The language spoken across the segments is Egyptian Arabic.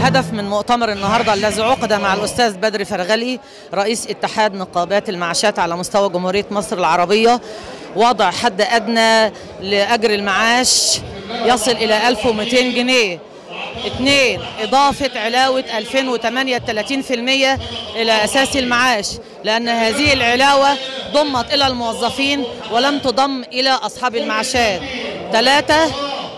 الهدف من مؤتمر النهارده الذي عقد مع الاستاذ بدر فرغلي رئيس اتحاد نقابات المعاشات على مستوى جمهوريه مصر العربيه وضع حد ادنى لاجر المعاش يصل الى 1200 جنيه اثنين إضافة علاوة 2008 30% إلى أساس المعاش لأن هذه العلاوة ضمت إلى الموظفين ولم تضم إلى أصحاب المعاشات ثلاثة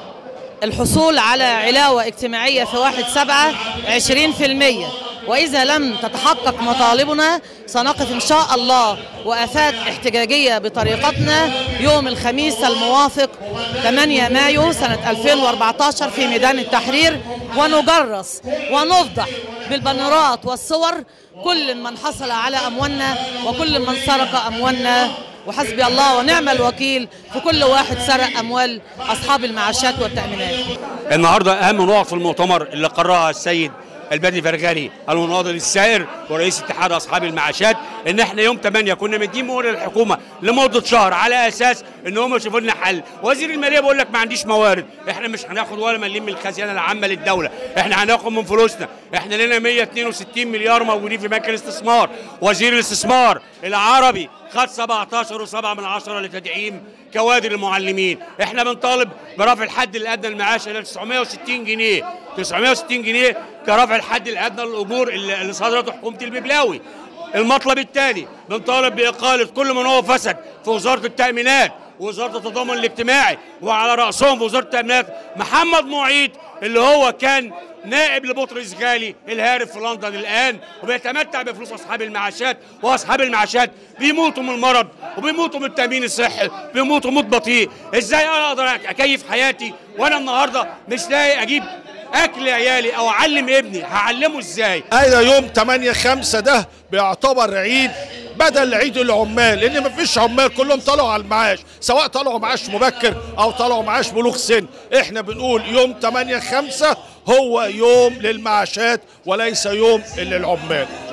الحصول على علاوة اجتماعية في واحد سبعة عشرين في المية وإذا لم تتحقق مطالبنا سنقف إن شاء الله وآفات احتجاجية بطريقتنا يوم الخميس الموافق 8 مايو سنة 2014 في ميدان التحرير ونجرس ونفضح بالبنرات والصور كل من حصل على أموالنا وكل من سرق أموالنا وحسبي الله ونعم الوكيل في كل واحد سرق أموال أصحاب المعاشات والتأمينات النهارده اهم نقط في المؤتمر اللي قررها السيد البدري فرغلي المناضل السائر ورئيس اتحاد اصحاب المعاشات ان احنا يوم 8 كنا مدين مهله للحكومه لمده شهر على اساس ان هم يشوفوا لنا حل وزير الماليه بيقول لك ما عنديش موارد احنا مش هناخد ولا مليم من الخزانه العامه للدوله احنا هناخد من فلوسنا احنا لنا 162 مليار موجودين في بنك الاستثمار وزير الاستثمار العربي خد 17 و7 من عشرة لتدعيم كوادر المعلمين احنا بنطالب برفع الحد الادنى للمعاش الى 960 جنيه 960 جنيه كرفع الحد الادنى للاجور اللي اللي صدرته حكومه الببلاوي المطلب الثاني بنطالب باقاله كل من هو فسد في وزاره التامينات ووزاره التضامن الاجتماعي وعلى راسهم في وزاره التامينات محمد معيد اللي هو كان نائب لبطرس غالي الهارب في لندن الان وبيتمتع بفلوس اصحاب المعاشات واصحاب المعاشات بيموتوا من المرض وبيموتوا من التامين الصحي بيموتوا موت بطيء ازاي انا اقدر اكيف حياتي وانا النهارده مش لاقي اجيب اكل عيالي او اعلم ابني هعلمه ازاي هذا يوم 8 5 ده بيعتبر عيد بدل عيد العمال لان مفيش عمال كلهم طلعوا على المعاش سواء طلعوا معاش مبكر او طلعوا معاش بلوغ سن احنا بنقول يوم 8 5 هو يوم للمعاشات وليس يوم للعمال